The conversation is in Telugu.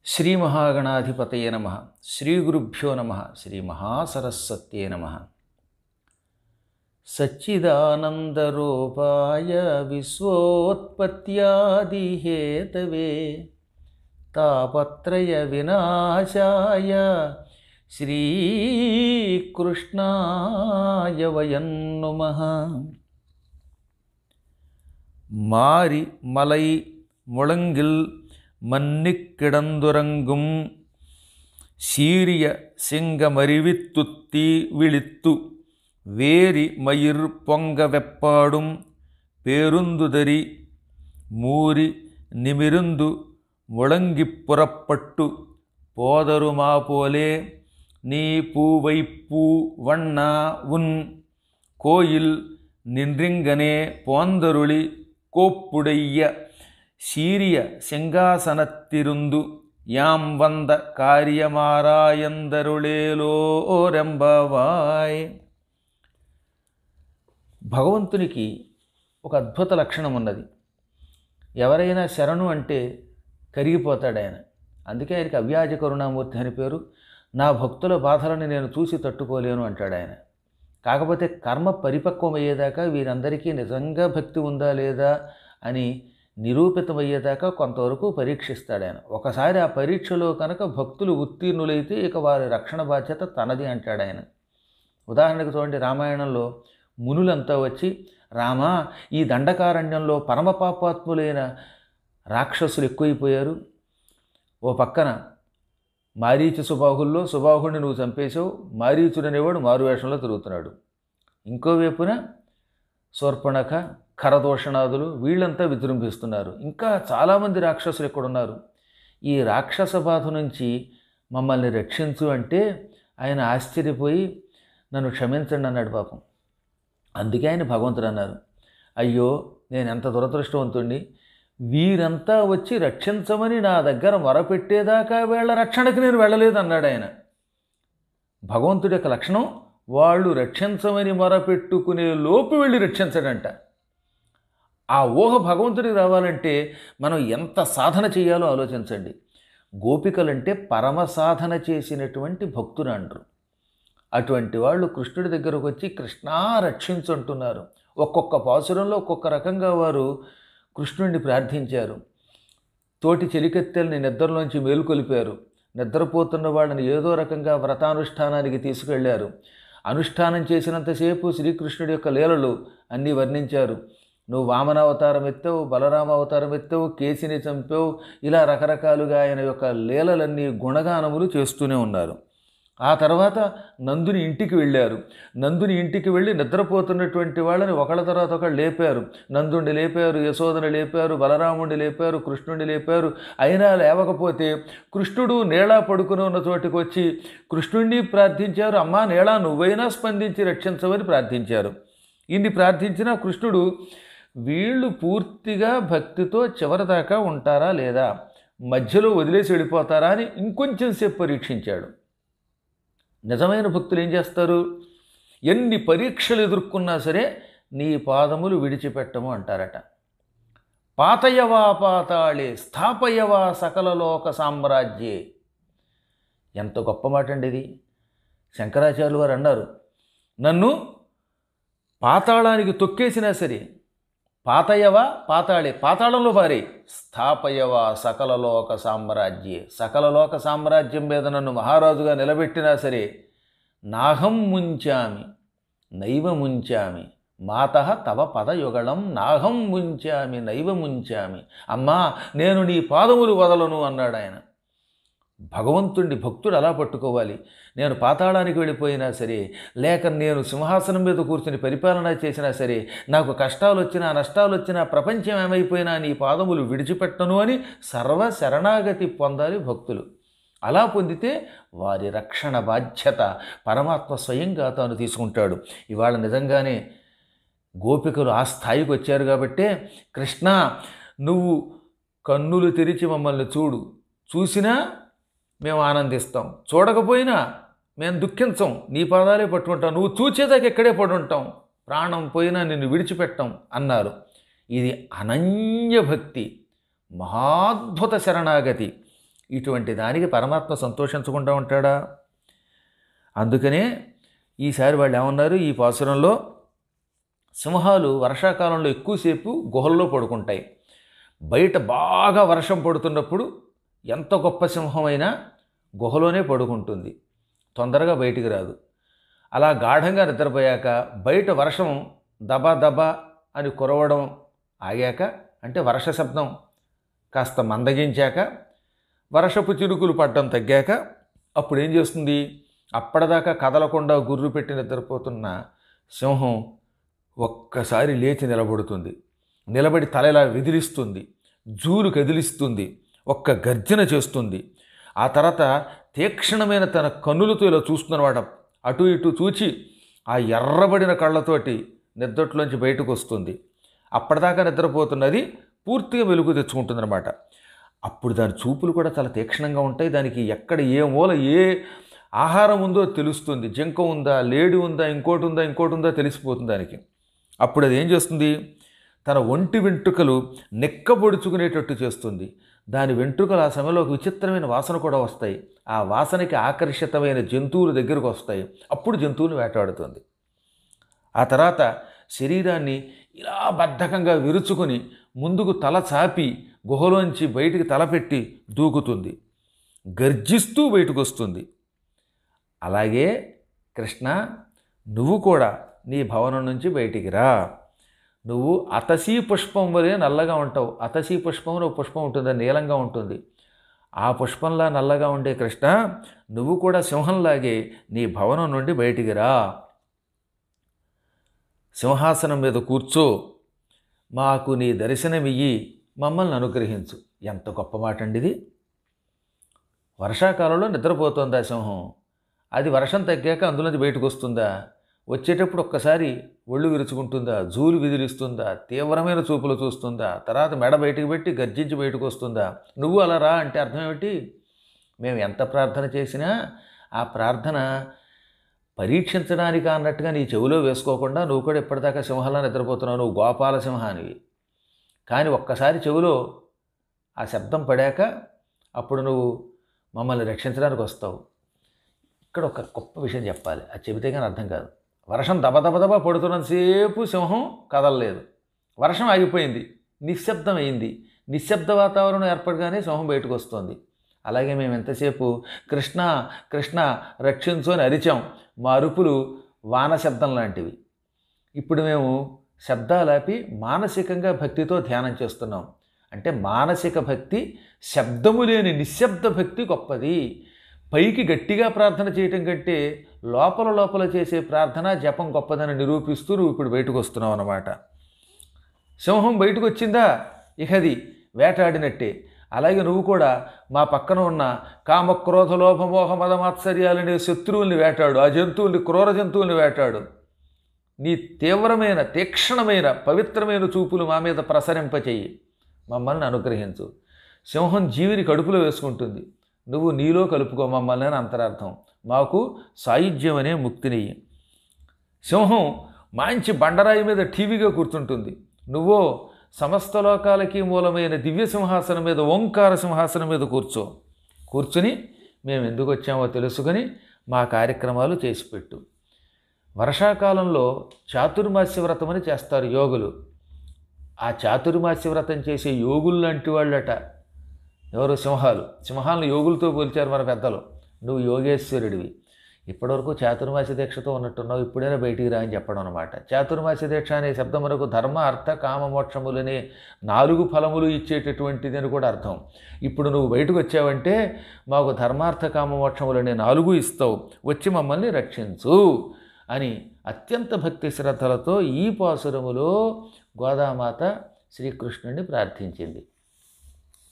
శ్రీ మహాగణాధిపతయే నమ శ్రీ గురుభ్యో నమ శ్రీ మహాసరస్వత్యే నమ సచ్చిదానందరూపాయ విశ్వోత్పత్యాదిహేతవే తాపత్రయ వినాశాయ శ్రీకృష్ణాయ వయం నుమః மாறி மலை முழங்கில் மன்னிக் கிடந்துறங்கும் சீரிய செங்கமறிவித்துத்தி விழித்து வேரி மயிர் பொங்க வெப்பாடும் பேருந்துதரி மூரி நிமிருந்து முழங்கிப் புறப்பட்டு போதருமா போலே நீ பூவை பூ வண்ணா உன் கோயில் நின்றிங்கனே போந்தருளி கோப்புடைய சீரிய செங்காசனத்திருந்து யாம் வந்த కార్యమారాయందరుళేలోరెంబవాయ్ భగవంతునికి ఒక అద్భుత లక్షణం ఉన్నది ఎవరైనా శరణు అంటే కరిగిపోతాడు ఆయన అందుకే ఆయనకి అవ్యాజ కరుణామూర్తి అని పేరు నా భక్తుల బాధలను నేను చూసి తట్టుకోలేను అంటాడు ఆయన కాకపోతే కర్మ పరిపక్వమయ్యేదాకా వీరందరికీ నిజంగా భక్తి ఉందా లేదా అని నిరూపితమయ్యేదాకా కొంతవరకు పరీక్షిస్తాడు ఆయన ఒకసారి ఆ పరీక్షలో కనుక భక్తులు ఉత్తీర్ణులైతే ఇక వారి రక్షణ బాధ్యత తనది అంటాడు ఆయన ఉదాహరణకు చూడండి రామాయణంలో మునులంతా వచ్చి రామా ఈ దండకారణ్యంలో పరమపాపాత్ములైన రాక్షసులు ఎక్కువైపోయారు ఓ పక్కన మారీచు సుబాహుల్లో సుబాహుడిని నువ్వు చంపేశావు మారీచుడు అనేవాడు మారువేషంలో తిరుగుతున్నాడు ఇంకోవైపున శూర్పణఖ ఖరదోషణాదులు వీళ్ళంతా విజృంభిస్తున్నారు ఇంకా చాలామంది రాక్షసులు ఇక్కడ ఉన్నారు ఈ రాక్షస బాధ నుంచి మమ్మల్ని రక్షించు అంటే ఆయన ఆశ్చర్యపోయి నన్ను క్షమించండి అన్నాడు పాపం అందుకే ఆయన భగవంతుడు అన్నారు అయ్యో నేను ఎంత దురదృష్టవంతుణ్ణి వీరంతా వచ్చి రక్షించమని నా దగ్గర మొరపెట్టేదాకా వీళ్ళ రక్షణకి నేను వెళ్ళలేదు అన్నాడు ఆయన భగవంతుడి యొక్క లక్షణం వాళ్ళు రక్షించమని మొరపెట్టుకునే లోపు వెళ్ళి రక్షించడంట ఆ ఊహ భగవంతుడికి రావాలంటే మనం ఎంత సాధన చేయాలో ఆలోచించండి గోపికలంటే పరమ సాధన చేసినటువంటి భక్తులు అంటారు అటువంటి వాళ్ళు కృష్ణుడి దగ్గరకు వచ్చి కృష్ణా రక్షించంటున్నారు ఒక్కొక్క పాసురంలో ఒక్కొక్క రకంగా వారు కృష్ణుడిని ప్రార్థించారు తోటి చెలికెత్తెల్ని నిద్రలోంచి మేలుకొలిపారు నిద్రపోతున్న వాళ్ళని ఏదో రకంగా వ్రతానుష్ఠానానికి తీసుకెళ్లారు అనుష్ఠానం చేసినంతసేపు శ్రీకృష్ణుడి యొక్క లీలలు అన్నీ వర్ణించారు నువ్వు వామనావతారం ఎత్తావు బలరామ అవతారం ఎత్తావు కేసిని చంపావు ఇలా రకరకాలుగా ఆయన యొక్క లీలలన్నీ గుణగానములు చేస్తూనే ఉన్నారు ఆ తర్వాత నందుని ఇంటికి వెళ్ళారు నందుని ఇంటికి వెళ్ళి నిద్రపోతున్నటువంటి వాళ్ళని ఒకళ్ళ తర్వాత ఒకళ్ళు లేపారు నందుని లేపారు యశోదని లేపారు బలరాముడిని లేపారు కృష్ణుడిని లేపారు అయినా లేవకపోతే కృష్ణుడు నేళా పడుకుని ఉన్న చోటికి వచ్చి కృష్ణుడిని ప్రార్థించారు అమ్మా నేళా నువ్వైనా స్పందించి రక్షించమని ప్రార్థించారు ఇన్ని ప్రార్థించిన కృష్ణుడు వీళ్ళు పూర్తిగా భక్తితో చివరిదాకా ఉంటారా లేదా మధ్యలో వదిలేసి వెళ్ళిపోతారా అని ఇంకొంచెం సేపు పరీక్షించాడు నిజమైన భక్తులు ఏం చేస్తారు ఎన్ని పరీక్షలు ఎదుర్కొన్నా సరే నీ పాదములు విడిచిపెట్టము అంటారట పాతయవా పాతాళే స్థాపయవా సకల లోక సామ్రాజ్యే ఎంత గొప్ప మాట అండి ఇది శంకరాచార్యులు వారు అన్నారు నన్ను పాతాళానికి తొక్కేసినా సరే పాతయవా పాతాళే పాతాళంలో పారి స్థాపయవా సకల లోక సామ్రాజ్యే సకల లోక సామ్రాజ్యం మీద నన్ను మహారాజుగా నిలబెట్టినా సరే నాహం ముంచామి నైవ ముంచామి మాత తవ పదయుగళం నాహం ముంచామి నైవ ముంచామి అమ్మా నేను నీ పాదములు వదలను అన్నాడు ఆయన భగవంతుడిని భక్తుడు అలా పట్టుకోవాలి నేను పాతాళానికి వెళ్ళిపోయినా సరే లేక నేను సింహాసనం మీద కూర్చుని పరిపాలన చేసినా సరే నాకు కష్టాలు వచ్చినా నష్టాలు వచ్చినా ప్రపంచం ఏమైపోయినా నీ పాదములు విడిచిపెట్టను అని సర్వ శరణాగతి పొందాలి భక్తులు అలా పొందితే వారి రక్షణ బాధ్యత పరమాత్మ స్వయంగా తాను తీసుకుంటాడు ఇవాళ నిజంగానే గోపికలు ఆ స్థాయికి వచ్చారు కాబట్టే కృష్ణ నువ్వు కన్నులు తెరిచి మమ్మల్ని చూడు చూసినా మేము ఆనందిస్తాం చూడకపోయినా మేము దుఃఖించం నీ పాదాలే పట్టుకుంటాం నువ్వు చూచేదాకా ఎక్కడే పడుంటాం ప్రాణం పోయినా నిన్ను విడిచిపెట్టాం అన్నారు ఇది అనన్య భక్తి మహాద్భుత శరణాగతి ఇటువంటి దానికి పరమాత్మ సంతోషించకుండా ఉంటాడా అందుకనే ఈసారి వాళ్ళు ఏమన్నారు ఈ పాసురంలో సింహాలు వర్షాకాలంలో ఎక్కువసేపు గుహల్లో పడుకుంటాయి బయట బాగా వర్షం పడుతున్నప్పుడు ఎంత గొప్ప సింహమైనా గుహలోనే పడుకుంటుంది తొందరగా బయటికి రాదు అలా గాఢంగా నిద్రపోయాక బయట వర్షం దబా దబా అని కురవడం ఆగాక అంటే వర్ష శబ్దం కాస్త మందగించాక వర్షపు చిరుకులు పడడం తగ్గాక అప్పుడు ఏం చేస్తుంది అప్పటిదాకా కదలకుండా గుర్రు పెట్టి నిద్రపోతున్న సింహం ఒక్కసారి లేచి నిలబడుతుంది నిలబడి తల ఇలా విదిలిస్తుంది జూలు కదిలిస్తుంది ఒక్క గర్జన చేస్తుంది ఆ తర్వాత తీక్షణమైన తన కన్నులతో ఇలా చూస్తున్నవాడ అటు ఇటు చూచి ఆ ఎర్రబడిన కళ్ళతోటి నిద్రట్లోంచి బయటకు వస్తుంది అప్పటిదాకా నిద్రపోతున్నది పూర్తిగా వెలుగు తెచ్చుకుంటుందన్నమాట అప్పుడు దాని చూపులు కూడా చాలా తీక్షణంగా ఉంటాయి దానికి ఎక్కడ ఏ మూల ఏ ఆహారం ఉందో తెలుస్తుంది జింక ఉందా లేడి ఉందా ఇంకోటి ఉందా ఇంకోటి ఉందా తెలిసిపోతుంది దానికి అప్పుడు అది ఏం చేస్తుంది తన ఒంటి వెంట్రుకలు నెక్కబొడుచుకునేటట్టు చేస్తుంది దాని వెంట్రుకలు ఆ సమయంలో ఒక విచిత్రమైన వాసన కూడా వస్తాయి ఆ వాసనకి ఆకర్షితమైన జంతువుల దగ్గరకు వస్తాయి అప్పుడు జంతువులు వేటాడుతుంది ఆ తర్వాత శరీరాన్ని ఇలా బద్ధకంగా విరుచుకొని ముందుకు తల చాపి గుహలోంచి బయటికి తలపెట్టి దూకుతుంది గర్జిస్తూ బయటకు వస్తుంది అలాగే కృష్ణ నువ్వు కూడా నీ భవనం నుంచి బయటికి రా నువ్వు అతసీ పుష్పం వలె నల్లగా ఉంటావు అతసీ పుష్పం ఒక పుష్పం ఉంటుంది అది నీలంగా ఉంటుంది ఆ పుష్పంలా నల్లగా ఉండే కృష్ణ నువ్వు కూడా సింహంలాగే నీ భవనం నుండి బయటికి రా సింహాసనం మీద కూర్చో మాకు నీ దర్శనమియ్యి మమ్మల్ని అనుగ్రహించు ఎంత గొప్ప మాట అండి ఇది వర్షాకాలంలో నిద్రపోతుందా సింహం అది వర్షం తగ్గాక అందులోంచి బయటకు వస్తుందా వచ్చేటప్పుడు ఒక్కసారి ఒళ్ళు విరుచుకుంటుందా జూలు విదిలిస్తుందా తీవ్రమైన చూపులు చూస్తుందా తర్వాత మెడ బయటకు పెట్టి గర్జించి బయటకు వస్తుందా నువ్వు అలా రా అంటే అర్థం ఏమిటి మేము ఎంత ప్రార్థన చేసినా ఆ ప్రార్థన పరీక్షించడానికి అన్నట్టుగా నీ చెవిలో వేసుకోకుండా నువ్వు కూడా ఇప్పటిదాకా సింహంలా నిద్రపోతున్నావు నువ్వు గోపాల సింహానివి కానీ ఒక్కసారి చెవిలో ఆ శబ్దం పడాక అప్పుడు నువ్వు మమ్మల్ని రక్షించడానికి వస్తావు ఇక్కడ ఒక గొప్ప విషయం చెప్పాలి అది చెబితే కానీ అర్థం కాదు వర్షం దబదబదబా పడుతున్నంతసేపు సింహం కదలలేదు వర్షం ఆగిపోయింది నిశ్శబ్దం అయింది నిశ్శబ్ద వాతావరణం ఏర్పడగానే సింహం బయటకు వస్తుంది అలాగే మేము ఎంతసేపు కృష్ణ కృష్ణ రక్షించు అని అరిచాం మా అరుపులు వాన శబ్దం లాంటివి ఇప్పుడు మేము శబ్దాలాపి మానసికంగా భక్తితో ధ్యానం చేస్తున్నాం అంటే మానసిక భక్తి శబ్దము లేని నిశ్శబ్ద భక్తి గొప్పది పైకి గట్టిగా ప్రార్థన చేయటం కంటే లోపల లోపల చేసే ప్రార్థన జపం గొప్పదని నిరూపిస్తూ నువ్వు ఇప్పుడు బయటకు వస్తున్నావు అన్నమాట సింహం బయటకు వచ్చిందా ఇక అది వేటాడినట్టే అలాగే నువ్వు కూడా మా పక్కన ఉన్న కామక్రోధ లోభమోహ మదమాత్సర్యాలనే శత్రువుల్ని వేటాడు ఆ జంతువుల్ని క్రూర జంతువుల్ని వేటాడు నీ తీవ్రమైన తీక్షణమైన పవిత్రమైన చూపులు మా మీద ప్రసరింపచేయి మమ్మల్ని అనుగ్రహించు సింహం జీవిని కడుపులో వేసుకుంటుంది నువ్వు నీలో కలుపుకో మమ్మల్ని అని అంతరార్థం మాకు సాయుధ్యం అనే ముక్తినియ్యి సింహం మంచి బండరాయి మీద టీవీగా కూర్చుంటుంది నువ్వో సమస్త లోకాలకి మూలమైన దివ్య సింహాసనం మీద ఓంకార సింహాసనం మీద కూర్చో కూర్చుని మేము ఎందుకు వచ్చామో తెలుసుకొని మా కార్యక్రమాలు చేసి పెట్టు వర్షాకాలంలో చాతుర్మాస్య వ్రతం అని చేస్తారు యోగులు ఆ చాతుర్మాస్య వ్రతం చేసే యోగులు లాంటి వాళ్ళట ఎవరు సింహాలు సింహాలను యోగులతో పోల్చారు మన పెద్దలు నువ్వు యోగేశ్వరుడివి ఇప్పటివరకు చాతుర్మాస దీక్షతో ఉన్నట్టున్నావు ఇప్పుడైనా బయటికి రా అని చెప్పడం అనమాట చాతుర్మాస దీక్ష అనే శబ్దం మనకు ధర్మ అర్థ కామ మోక్షములనే నాలుగు ఫలములు ఇచ్చేటటువంటిది అని కూడా అర్థం ఇప్పుడు నువ్వు బయటకు వచ్చావంటే మాకు ధర్మార్థ కామ మోక్షములనే నాలుగు ఇస్తావు వచ్చి మమ్మల్ని రక్షించు అని అత్యంత భక్తి శ్రద్ధలతో ఈ పాసురములో గోదామాత శ్రీకృష్ణుడిని ప్రార్థించింది